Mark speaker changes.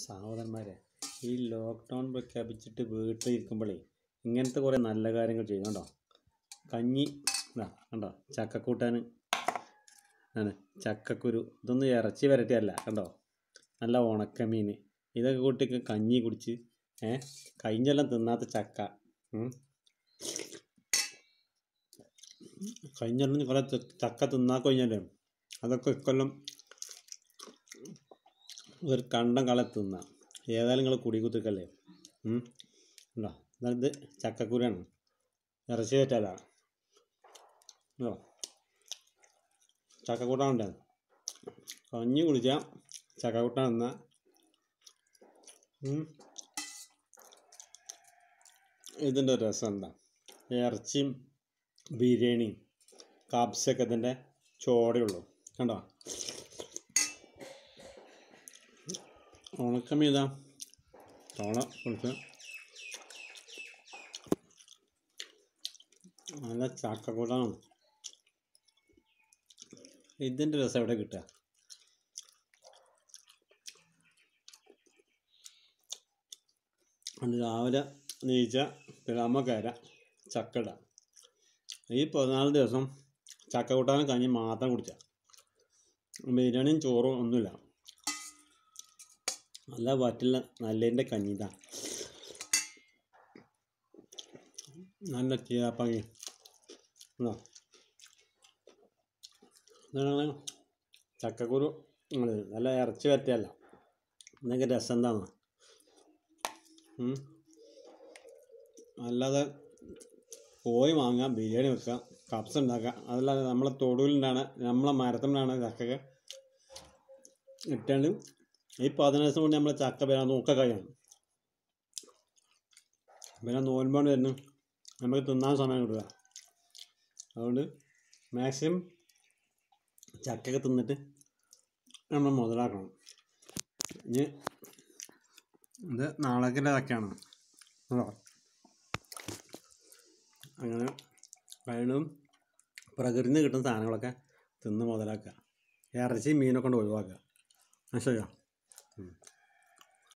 Speaker 1: സഹോദരന്മാരെ ഈ ലോക്ക്ഡൗൺ പ്രഖ്യാപിച്ചിട്ട് വീട്ടിലിരിക്കുമ്പോഴേ ഇങ്ങനത്തെ കുറേ നല്ല കാര്യങ്ങൾ ചെയ്യും കണ്ടോ കഞ്ഞി ഇതാ കണ്ടോ ചക്കക്കൂട്ടാൻ ആണ് ചക്കക്കുരു ഇതൊന്നും ഇറച്ചി വരട്ടിയല്ല കണ്ടോ നല്ല ഉണക്കമീൻ ഇതൊക്കെ കൂട്ടിയൊക്കെ കഞ്ഞി കുടിച്ച് ഏ കഴിഞ്ഞെല്ലാം തിന്നാത്ത ചക്ക ഉം. കഴിഞ്ഞെല്ലാം കുറേ ത- ചക്ക തിന്നാ കഴിഞ്ഞല്ലേ അതൊക്കെ ഇക്കൊല്ലം ഒരു കണ്ടം കള തിന്നാം ഏതായാലും നിങ്ങൾ കുടി കുത്തിക്കല്ലേ ഉണ്ടോ ഇത് ചക്കക്കുരാണ് ഇറച്ചി പറ്റാല ഉണ്ടോ ചക്കക്കൂട്ടാനുണ്ട് കഞ്ഞി കുടിച്ചാൽ ചക്കക്കൂട്ടാൻ തിന്നാ ഉം. ഇതിൻ്റെ രസം എന്താ ഇറച്ചിയും ബിരിയാണിയും കാപ്സൊക്കെ ഇതിൻ്റെ ചോടയുള്ളൂ കണ്ടോ ഉണക്കമീൻ ഇതാ തോണ കൊടുത്ത് നല്ല ചക്കക്കൂട്ടാണ് ഇതിൻ്റെ രസം എവിടെ കിട്ടുക അത് രാവിലെ നീച്ച പിലാമക്കര ചക്കട ഈ പതിനാല് ദിവസം ചക്ക കൂട്ടാനും കഞ്ഞി മാത്രം കുടിച്ച ബിരിയാണിയും ചോറും ഒന്നുമില്ല നല്ല വറ്റില്ല നല്ലതിൻ്റെ കഞ്ഞി ഇതാ നല്ല ചീരാപ്പങ്ങി ഇതാ. ഇതാണ് ചക്കക്കുരു ഉള്ളത്. നല്ല ഇറച്ചി വരട്ടിയല്ല എന്നൊക്കെ രസം എന്താണ് ഉം. അല്ലാതെ കോഴി വാങ്ങാം ബിരിയാണി വെക്കാം കപ്സ് ഉണ്ടാക്കാം അതല്ലാതെ നമ്മളെ തൊടുവിലുണ്ടാണ് നമ്മളെ മരത്തിലാണ് ചക്കയൊക്കെ ഇട്ടാണ്ട് ഈ പതിനഞ്ച് ദിവസം കൊണ്ട് നമ്മളെ ചക്ക വരാൻ നോക്ക കഴിയണം പിന്നെ നോൻപാണ് വരുന്നു നമുക്ക് തിന്നാൻ സമയം കിട്ടുക അതുകൊണ്ട് മാക്സിമം ചക്കയൊക്കെ തിന്നിട്ട് നമ്മൾ മുതലാക്കണം ഇനി ഇത് നാളേക്കുള്ള ചക്കയാണ് കേട്ടോ അങ്ങനെ കഴിയണതും പ്രകൃതിയിൽ നിന്ന് കിട്ടുന്ന സാധനങ്ങളൊക്കെ തിന്ന് മുതലാക്കുക ഇറച്ചി മീനൊക്കെ കൊണ്ട് ഒഴിവാക്കുക മനസ്സിലായോ